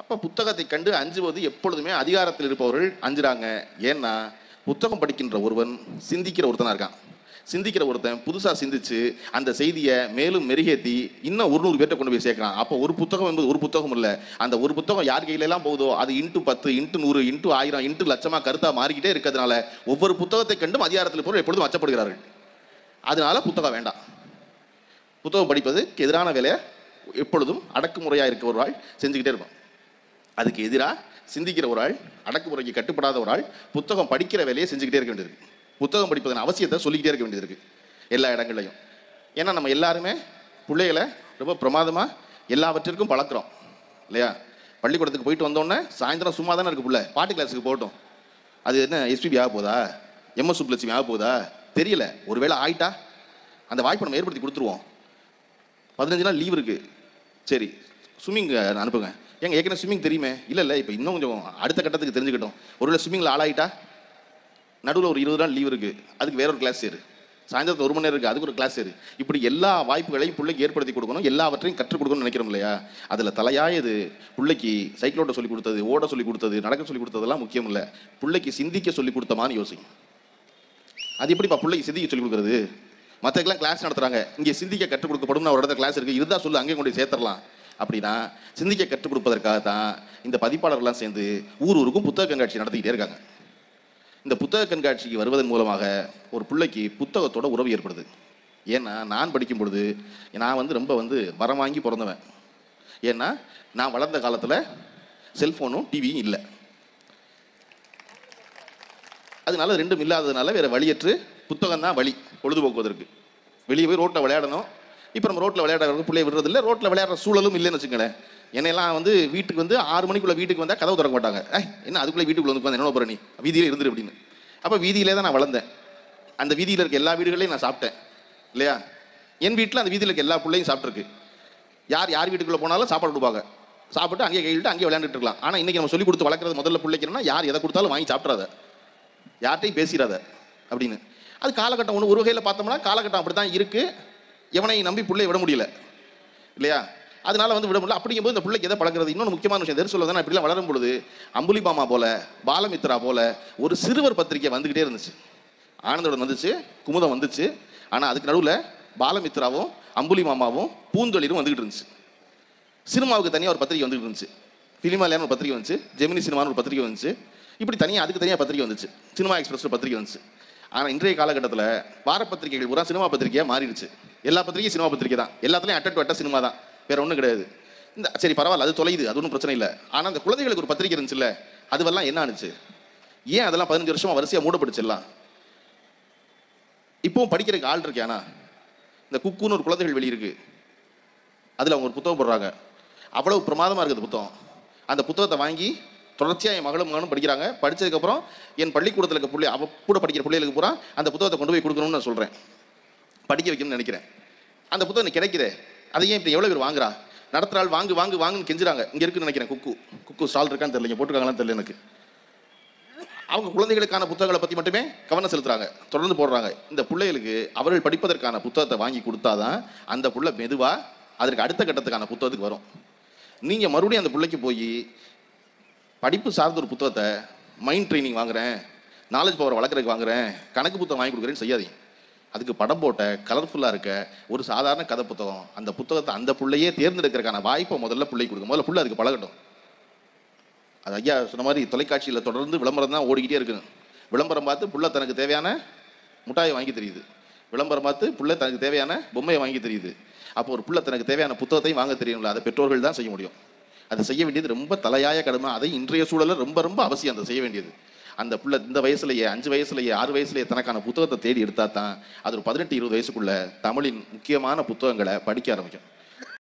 அப்போ புத்தகத்தை கண்டு அஞ்சுவது எப்பொழுதுமே அதிகாரத்தில் இருப்பவர்கள் அஞ்சுறாங்க ஏன்னா புத்தகம் படிக்கின்ற ஒருவன் சிந்திக்கிற ஒருத்தனா இருக்கான் சிந்திக்கிற ஒருத்தன் புதுசாக சிந்திச்சு அந்த செய்தியை மேலும் மெருகேற்றி இன்னும் ஒரு நூறு பேர்ட்ட கொண்டு போய் சேர்க்கலாம் அப்போ ஒரு புத்தகம் என்பது ஒரு புத்தகம் இல்லை அந்த ஒரு புத்தகம் யார் கையில எல்லாம் போகுதோ அது இன்ட்டு பத்து இன்ட்டு நூறு இன்ட்டு ஆயிரம் இன்ட்டு லட்சமாக கருத்தாக மாறிக்கிட்டே இருக்கிறதுனால ஒவ்வொரு புத்தகத்தை கண்டும் அதிகாரத்தில் இருப்பவர்கள் எப்பொழுதும் அச்சப்படுகிறார்கள் அதனால புத்தகம் வேண்டாம் புத்தகம் படிப்பதுக்கு எதிரான வேலையை எப்பொழுதும் அடக்குமுறையாக இருக்க ஒரு ஆள் செஞ்சுக்கிட்டே இருப்பான் அதுக்கு எதிராக சிந்திக்கிற ஒரு ஆள் அடக்குமுறைக்கு கட்டுப்படாத ஒரு ஆள் புத்தகம் படிக்கிற வேலையை செஞ்சுக்கிட்டே இருக்க வேண்டியது புத்தகம் படிப்பதன் அவசியத்தை சொல்லிக்கிட்டே இருக்க வேண்டியது இருக்கு எல்லா இடங்கள்லையும் ஏன்னா நம்ம எல்லாருமே பிள்ளைகளை ரொம்ப பிரமாதமாக எல்லாவற்றிற்கும் பழக்கிறோம் இல்லையா பள்ளிக்கூடத்துக்கு போயிட்டு வந்தோடனே சாயந்தரம் சும்மா தானே இருக்கு பிள்ளை பாட்டு கிளாஸுக்கு போகட்டும் அது என்ன எஸ்பிபி ஆக போதா எம்எஸ் சுப்லட்சுமி ஆக போதா தெரியல ஒருவேளை ஆயிட்டா அந்த வாய்ப்பை நம்ம ஏற்படுத்தி கொடுத்துருவோம் பதினஞ்சு நாள் லீவ் இருக்கு சரி ஸ்விம்மிங் அனுப்புங்க ஏங்க ஏற்கனவே ஸ்விம்மிங் தெரியுமே இல்லை இல்லை இப்போ இன்னும் கொஞ்சம் அடுத்த கட்டத்துக்கு தெரிஞ்சுக்கிட்டோம் ஒருவேளை ஸ்விம்மிங்கில் ஆளாயிட்டா நடுவில் ஒரு இருபது நாள் லீவ் இருக்கு அதுக்கு வேற ஒரு கிளாஸ் சேரு சாயந்தரத்தில் ஒரு மணி நேரம் இருக்கு அதுக்கு ஒரு கிளாஸ் சேரு இப்படி எல்லா வாய்ப்புகளையும் பிள்ளைக்கு ஏற்படுத்தி கொடுக்கணும் எல்லாவற்றையும் கற்றுக் கொடுக்கணும்னு நினைக்கிறோம் இல்லையா அதில் தலையாயது பிள்ளைக்கு சைக்கிள் ஓட்ட சொல்லி கொடுத்தது ஓட சொல்லி கொடுத்தது நடக்க சொல்லி கொடுத்ததெல்லாம் முக்கியம் இல்லை பிள்ளைக்கு சிந்திக்க சொல்லி கொடுத்தமான்னு யோசிக்கும் அது எப்படிப்பா பிள்ளைக்கு சிந்திக்க சொல்லி கொடுக்குறது மற்றக்கெல்லாம் கிளாஸ் நடத்துறாங்க இங்கே சிந்திக்க கற்றுக் கொடுக்கப்படும் ஒரு இடத்துல கிளாஸ் இருக்கு இருந்தா சொல்லு அங்கேயும் கொண்டு போய் சேர்த்துடலாம் அப்படின்னா சிந்திக்க கற்றுக் கொடுப்பதற்காக தான் இந்த பதிப்பாளர்கள்லாம் சேர்ந்து ஊர் ஊருக்கும் புத்தக கண்காட்சி நடத்திக்கிட்டே இருக்காங்க இந்த புத்தக கண்காட்சிக்கு வருவதன் மூலமாக ஒரு பிள்ளைக்கு புத்தகத்தோட உறவு ஏற்படுது ஏன்னா நான் படிக்கும் பொழுது நான் வந்து ரொம்ப வந்து வரம் வாங்கி பிறந்தவன் ஏன்னா நான் வளர்ந்த காலத்தில் செல்ஃபோனும் டிவியும் இல்லை அதனால ரெண்டும் இல்லாததுனால வேற வழியற்று புத்தகம் தான் வழி பொழுதுபோக்குவதற்கு வெளியே போய் ரோட்டில் விளையாடணும் இப்போ நம்ம ரோட்டில் விளையாடுறதுக்கு பிள்ளைய விடுறதில்ல ரோட்டில் விளையாடுற சூழலும் இல்லைன்னு வச்சுக்கோங்களேன் என்னையெல்லாம் வந்து வீட்டுக்கு வந்து ஆறு மணிக்குள்ள வீட்டுக்கு வந்தால் கதவு திறக்க மாட்டாங்க ஏய் என்ன அதுக்குள்ளே வீட்டுக்குள்ள வந்து உட்காந்து என்ன போகிற நீ வீதியிலே இருந்துரு அப்படின்னு அப்போ வீதியிலே தான் நான் வளர்ந்தேன் அந்த வீதியில் இருக்க எல்லா வீடுகளையும் நான் சாப்பிட்டேன் இல்லையா என் வீட்டில் அந்த வீதியில் இருக்க எல்லா பிள்ளையும் சாப்பிட்ருக்கு யார் யார் வீட்டுக்குள்ளே போனாலும் சாப்பாடு கொடுப்பாங்க சாப்பிட்டு அங்கேயே கையிட்டு அங்கேயே விளையாண்டுட்டு இருக்கலாம் ஆனால் இன்னைக்கு நம்ம சொல்லி கொடுத்து வளர்க்குறது முதல்ல பிள்ளைக்கணும்னா யார் எதை கொடுத்தாலும் வாங்கி சாப்பிட்றாத யார்கிட்டையும் பேசிடாத அப்படின்னு அது காலகட்டம் ஒன்று ஒரு வகையில் பார்த்தோம்னா காலகட்டம் அப்படி தான் இருக்கு எவனையும் நம்பி பிள்ளைய விட முடியல இல்லையா அதனால வந்து விட முடியல அப்படிங்கும்போது இந்த பிள்ளைக்கு எதை பழக்கிறது இன்னொன்று முக்கியமான விஷயம் எது சொல்லுவதுன்னா இப்படிலாம் வளரும் பொழுது அம்புலிபாமா போல பாலமித்ரா போல ஒரு சிறுவர் பத்திரிக்கை வந்துக்கிட்டே இருந்துச்சு ஆனந்தோட வந்துச்சு குமுதம் வந்துச்சு ஆனால் அதுக்கு நடுவில் பாலமித்ராவும் அம்புலி மாமாவும் பூந்தொழிலும் வந்துகிட்டு இருந்துச்சு சினிமாவுக்கு தனியாக ஒரு பத்திரிக்கை வந்துகிட்டு இருந்துச்சு ஃபிலிமாலியான ஒரு பத்திரிக்கை வந்துச்சு ஜெமினி சினிமான்னு ஒரு பத்திரிக்கை வந்துச்சு இப்படி தனியாக அதுக்கு தனியாக பத்திரிக்கை வந்துச்சு சினிமா எக்ஸ்பிரஸ் பத்திரிக்கை வந்துச்சு ஆனால் இன்றைய காலகட்டத்தில் வார பத்திரிகைகள் பூரா சினிமா பத்திரிக்கையாக மாறிடுச்சு எல்லா பத்திரிகையும் சினிமா பத்திரிக்கை தான் எல்லாத்துலேயும் அட்ட டு அட்ட சினிமா தான் வேற ஒன்றும் கிடையாது இந்த சரி பரவாயில்ல அது தொலையுது அது ஒன்றும் பிரச்சனை இல்லை ஆனால் அந்த குழந்தைகளுக்கு ஒரு பத்திரிக்கை இருந்துச்சுல்ல அதுவெல்லாம் என்ன ஆனுச்சு ஏன் அதெல்லாம் பதினஞ்சு வருஷமா வரிசையாக மூடப்படுச்சு எல்லாம் இப்போவும் படிக்கிறதுக்கு ஆள் இருக்கியானா இந்த குக்குன்னு ஒரு குழந்தைகள் வெளி இருக்கு அதில் அவங்க ஒரு புத்தகம் போடுறாங்க அவ்வளவு பிரமாதமாக இருக்குது புத்தகம் அந்த புத்தகத்தை வாங்கி தொடர்ச்சியாக என் மகளும் மகனும் படிக்கிறாங்க படிச்சதுக்கப்புறம் என் பள்ளிக்கூடத்தில் இருக்க பிள்ளை அவ கூட படிக்கிற பிள்ளைகளுக்கு பூரா அந்த புத்தகத்தை கொண்டு போய் கொடுக்கணும்னு நான் சொல்கிறேன் படிக்க வைக்கணும்னு நினைக்கிறேன் அந்த புத்தகம் எனக்கு கிடைக்குதே அதை ஏன் இப்படி எவ்வளோ பேர் வாங்குறா நடத்துகிற ஆள் வாங்கு வாங்கு வாங்குன்னு கெஞ்சுறாங்க இங்கே இருக்குன்னு நினைக்கிறேன் குக்கு குக்கு ஸ்டால் இருக்கான்னு தெரியல இங்கே போட்டிருக்காங்களான்னு தெரியல எனக்கு அவங்க குழந்தைகளுக்கான புத்தகங்களை பற்றி மட்டுமே கவனம் செலுத்துறாங்க தொடர்ந்து போடுறாங்க இந்த பிள்ளைகளுக்கு அவர்கள் படிப்பதற்கான புத்தகத்தை வாங்கி கொடுத்தாதான் அந்த புள்ள மெதுவாக அதற்கு அடுத்த கட்டத்துக்கான புத்தகத்துக்கு வரும் நீங்கள் மறுபடியும் அந்த பிள்ளைக்கு போய் படிப்பு சார்ந்த ஒரு புத்தகத்தை மைண்ட் ட்ரைனிங் வாங்குறேன் நாலேஜ் பவர் வளர்க்குறதுக்கு வாங்குறேன் கணக்கு புத்தகம் வாங்கி கொடுக்குறேன்னு செய்யாதீங்க அதுக்கு படம் போட்ட கலர்ஃபுல்லாக இருக்க ஒரு சாதாரண கதை புத்தகம் அந்த புத்தகத்தை அந்த பிள்ளையே தேர்ந்தெடுக்கிறதுக்கான வாய்ப்பை முதல்ல பிள்ளைக்கு கொடுங்க முதல்ல புள்ள அதுக்கு பழகட்டும் அது ஐயா சொன்ன மாதிரி தொலைக்காட்சியில் தொடர்ந்து விளம்பரம் தான் ஓடிக்கிட்டே இருக்குது விளம்பரம் பார்த்து புள்ள தனக்கு தேவையான முட்டாயை வாங்கி தெரியுது விளம்பரம் பார்த்து புள்ள தனக்கு தேவையான பொம்மையை வாங்கி தெரியுது அப்போ ஒரு புள்ள தனக்கு தேவையான புத்தகத்தையும் வாங்க தெரியும்ல அதை பெற்றோர்கள் தான் செய்ய முடியும் அதை செய்ய வேண்டியது ரொம்ப தலையாய கடமை அதை இன்றைய சூழலில் ரொம்ப ரொம்ப அவசியம் அதை செய்ய வேண்டியது அந்த புள்ள இந்த வயசுலயே அஞ்சு வயசுலயே ஆறு வயசுலயே தனக்கான புத்தகத்தை தேடி எடுத்தா தான் அது ஒரு பதினெட்டு இருபது வயசுக்குள்ள தமிழின் முக்கியமான புத்தகங்களை படிக்க ஆரம்பிக்கும்